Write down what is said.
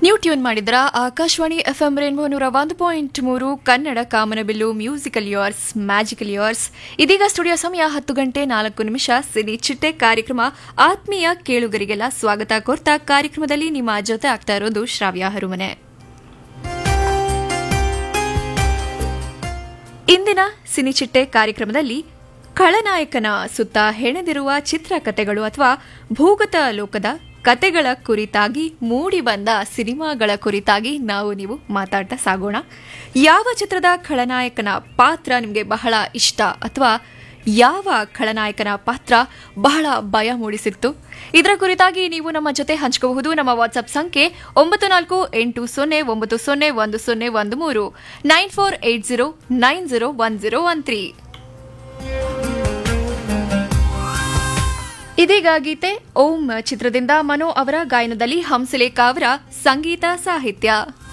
ನೀವು ಟ್ಯೂನ್ ಮಾಡಿದ್ರ Akashvani FM rainbow ನೂರ ಒಂದು ಪಾಯಿಂಟ್ ಮೂರು ಕನ್ನಡ ಕಾಮನಬಿಲ್ಲು ಮ್ಯೂಸಿಕಲ್ ಯೋರ್ಸ್ ಮ್ಯಾಜಿಕಲ್ ಯೋರ್ಸ್ ಇದೀಗ ಸ್ಟುಡಿಯೋ ಸಮಯ ಹತ್ತು ಗಂಟೆ ನಾಲ್ಕು ನಿಮಿಷ ಸಿನಿ ಚಿಟ್ಟೆ ಕಾರ್ಯಕ್ರಮ ಆತ್ಮೀಯ ಕೇಳುಗರಿಗೆಲ್ಲ ಸ್ವಾಗತ ಕೋರ್ತಾ ಕಾರ್ಯಕ್ರಮದಲ್ಲಿ ನಿಮ್ಮ ಜೊತೆ ಆಗ್ತಾ ಇರೋದು ಶ್ರಾವ್ಯ ಹರುಮನೆ ಇಂದಿನ ಸಿನಿಚಿಟ್ಟೆ ಕಾರ್ಯಕ್ರಮದಲ್ಲಿ ಖಳನಾಯಕನ ಸುತ್ತ ಹೆಣೆದಿರುವ ಚಿತ್ರಕಥೆಗಳು ಅಥವಾ ಭೂಗತ ಲೋಕದ ಕತೆಗಳ ಕುರಿತಾಗಿ ಮೂಡಿ ಬಂದ ಸಿನಿಮಾಗಳ ಕುರಿತಾಗಿ ನಾವು ನೀವು ಮಾತಾಡ್ತಾ ಸಾಗೋಣ ಯಾವ ಚಿತ್ರದ ಖಳನಾಯಕನ ಪಾತ್ರ ನಿಮಗೆ ಬಹಳ ಇಷ್ಟ ಅಥವಾ ಯಾವ ಖಳನಾಯಕನ ಪಾತ್ರ ಬಹಳ ಭಯ ಮೂಡಿಸಿತ್ತು ಇದರ ಕುರಿತಾಗಿ ನೀವು ನಮ್ಮ ಜೊತೆ ಹಂಚ್ಕೋಬಹುದು ನಮ್ಮ ವಾಟ್ಸ್ಆಪ್ ಸಂಖ್ಯೆ ಒಂಬತ್ತು ನಾಲ್ಕು ಎಂಟು ಸೊನ್ನೆ ಒಂಬತ್ತು ಸೊನ್ನೆ ಒಂದು ಸೊನ್ನೆ ಒಂದು ಮೂರು nine four eight zero nine zero one zero one three ಇದೀಗ ಗೀತೆ ಓಂ ಚಿತ್ರದಿಂದ ಮನೋ ಅವರ ಗಾಯನದಲ್ಲಿ ಹಂಸಲೇಖ ಅವರ ಸಂಗೀತ ಸಾಹಿತ್ಯ